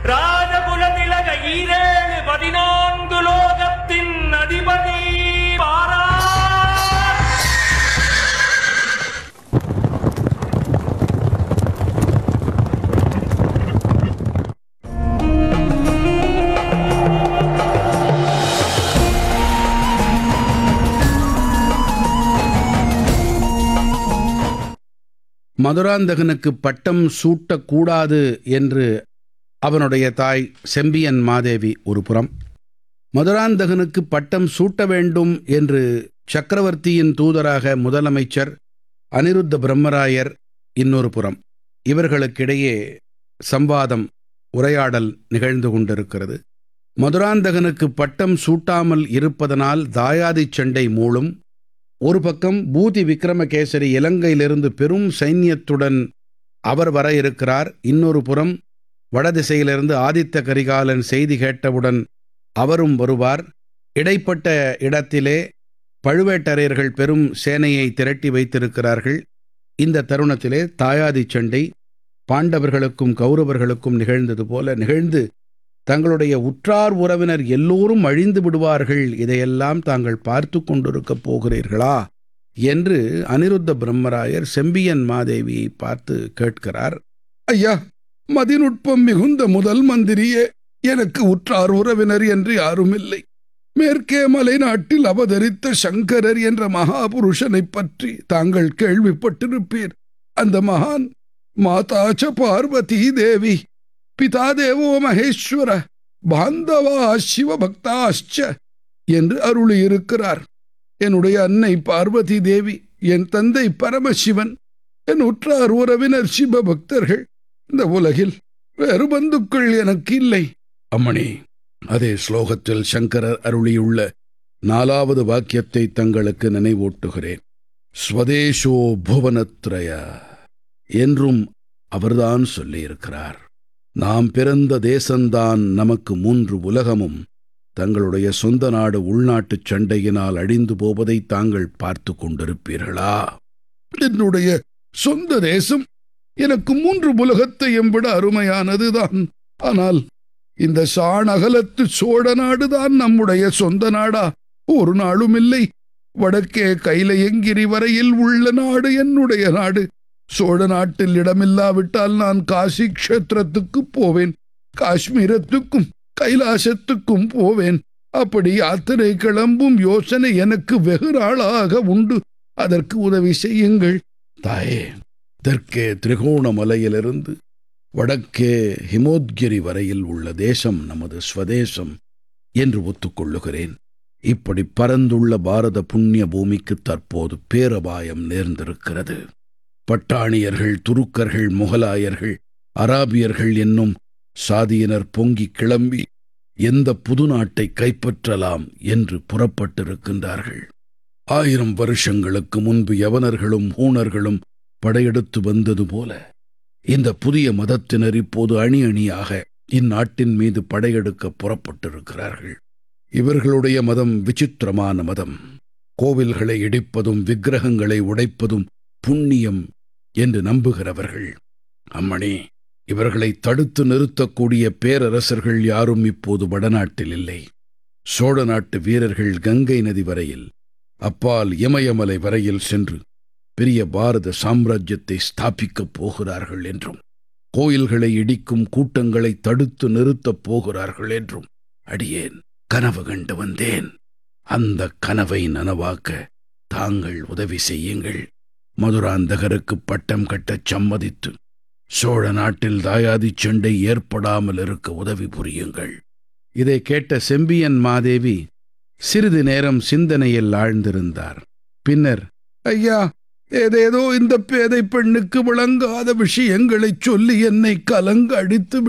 ராஜகுல திலக ஈரேழு பதினான்கு லோகத்தின் அதிபதி பாரா மதுராந்தகனுக்கு பட்டம் சூட்டக்கூடாது என்று அவனுடைய தாய் செம்பியன் மாதேவி ஒரு புறம் மதுராந்தகனுக்கு பட்டம் சூட்ட வேண்டும் என்று சக்கரவர்த்தியின் தூதராக முதலமைச்சர் அனிருத்த பிரம்மராயர் இன்னொரு புறம் இவர்களுக்கிடையே சம்வாதம் உரையாடல் நிகழ்ந்து கொண்டிருக்கிறது மதுராந்தகனுக்கு பட்டம் சூட்டாமல் இருப்பதனால் தாயாதிச் சண்டை மூளும் ஒரு பக்கம் பூதி விக்ரமகேசரி இலங்கையிலிருந்து பெரும் சைன்யத்துடன் அவர் வர இருக்கிறார் இன்னொரு புறம் வடதிசையிலிருந்து ஆதித்த கரிகாலன் செய்தி கேட்டவுடன் அவரும் வருவார் இடைப்பட்ட இடத்திலே பழுவேட்டரையர்கள் பெரும் சேனையை திரட்டி வைத்திருக்கிறார்கள் இந்த தருணத்திலே தாயாதி சண்டை பாண்டவர்களுக்கும் கௌரவர்களுக்கும் நிகழ்ந்தது போல நிகழ்ந்து தங்களுடைய உற்றார் உறவினர் எல்லோரும் அழிந்து விடுவார்கள் இதையெல்லாம் தாங்கள் பார்த்து கொண்டிருக்கப் போகிறீர்களா என்று அனிருத்த பிரம்மராயர் செம்பியன் மாதேவியை பார்த்து கேட்கிறார் ஐயா மதிநுட்பம் மிகுந்த முதல் மந்திரியே எனக்கு உற்றார் உறவினர் என்று யாரும் இல்லை மேற்கே மலை நாட்டில் அவதரித்த சங்கரர் என்ற மகாபுருஷனைப் பற்றி தாங்கள் கேள்விப்பட்டிருப்பீர் அந்த மகான் மாதாச்ச பார்வதி தேவி பிதா தேவோ மகேஸ்வர பாந்தவா சிவபக்தாச்ச என்று அருளியிருக்கிறார் என்னுடைய அன்னை பார்வதி தேவி என் தந்தை பரமசிவன் என் உற்றார் உறவினர் சிவபக்தர்கள் இந்த உலகில் வேறு பந்துக்கள் எனக்கு இல்லை அம்மணி அதே ஸ்லோகத்தில் சங்கரர் அருளியுள்ள நாலாவது வாக்கியத்தை தங்களுக்கு நினைவூட்டுகிறேன் ஸ்வதேஷோ புவனத்ரய என்றும் அவர்தான் சொல்லியிருக்கிறார் நாம் பிறந்த தேசந்தான் நமக்கு மூன்று உலகமும் தங்களுடைய சொந்த நாடு உள்நாட்டுச் சண்டையினால் அழிந்து போவதை தாங்கள் பார்த்து கொண்டிருப்பீர்களா என்னுடைய சொந்த தேசம் எனக்கு மூன்று உலகத்தையும் விட அருமையானதுதான் ஆனால் இந்த சாணகலத்து சோழ நாடுதான் நம்முடைய சொந்த நாடா ஒரு நாளும் இல்லை வடக்கே கைலையங்கிரி வரையில் உள்ள நாடு என்னுடைய நாடு சோழ நாட்டில் இடமில்லாவிட்டால் நான் காசி க்ஷேத்திரத்துக்கு போவேன் காஷ்மீரத்துக்கும் கைலாசத்துக்கும் போவேன் அப்படி யாத்திரை கிளம்பும் யோசனை எனக்கு வெகு நாளாக உண்டு அதற்கு உதவி செய்யுங்கள் தாயே தெற்கே திரிகோணமலையிலிருந்து வடக்கே ஹிமோத்கிரி வரையில் உள்ள தேசம் நமது ஸ்வதேசம் என்று ஒத்துக்கொள்ளுகிறேன் இப்படி பரந்துள்ள பாரத புண்ணிய பூமிக்கு தற்போது பேரபாயம் நேர்ந்திருக்கிறது பட்டாணியர்கள் துருக்கர்கள் முகலாயர்கள் அராபியர்கள் என்னும் சாதியினர் பொங்கி கிளம்பி எந்த புது நாட்டை கைப்பற்றலாம் என்று புறப்பட்டிருக்கின்றார்கள் ஆயிரம் வருஷங்களுக்கு முன்பு யவனர்களும் ஊனர்களும் படையெடுத்து வந்தது போல இந்த புதிய மதத்தினர் இப்போது அணி அணியாக இந்நாட்டின் மீது படையெடுக்க புறப்பட்டிருக்கிறார்கள் இவர்களுடைய மதம் விசித்திரமான மதம் கோவில்களை இடிப்பதும் விக்கிரகங்களை உடைப்பதும் புண்ணியம் என்று நம்புகிறவர்கள் அம்மணி இவர்களை தடுத்து நிறுத்தக்கூடிய பேரரசர்கள் யாரும் இப்போது வடநாட்டில் இல்லை சோழ நாட்டு வீரர்கள் கங்கை நதி வரையில் அப்பால் இமயமலை வரையில் சென்று பெரிய பாரத சாம்ராஜ்யத்தை ஸ்தாபிக்கப் போகிறார்கள் என்றும் கோயில்களை இடிக்கும் கூட்டங்களை தடுத்து நிறுத்தப் போகிறார்கள் என்றும் அடியேன் கனவு கண்டு வந்தேன் அந்த கனவை நனவாக்க தாங்கள் உதவி செய்யுங்கள் மதுராந்தகருக்கு பட்டம் கட்டச் சம்மதித்து சோழ நாட்டில் தாயாதி சண்டை ஏற்படாமல் இருக்க உதவி புரியுங்கள் இதை கேட்ட செம்பியன் மாதேவி சிறிது நேரம் சிந்தனையில் ஆழ்ந்திருந்தார் பின்னர் ஐயா ஏதேதோ இந்த பேதை பெண்ணுக்கு விளங்காத விஷயங்களைச் சொல்லி என்னை கலங்க அடித்து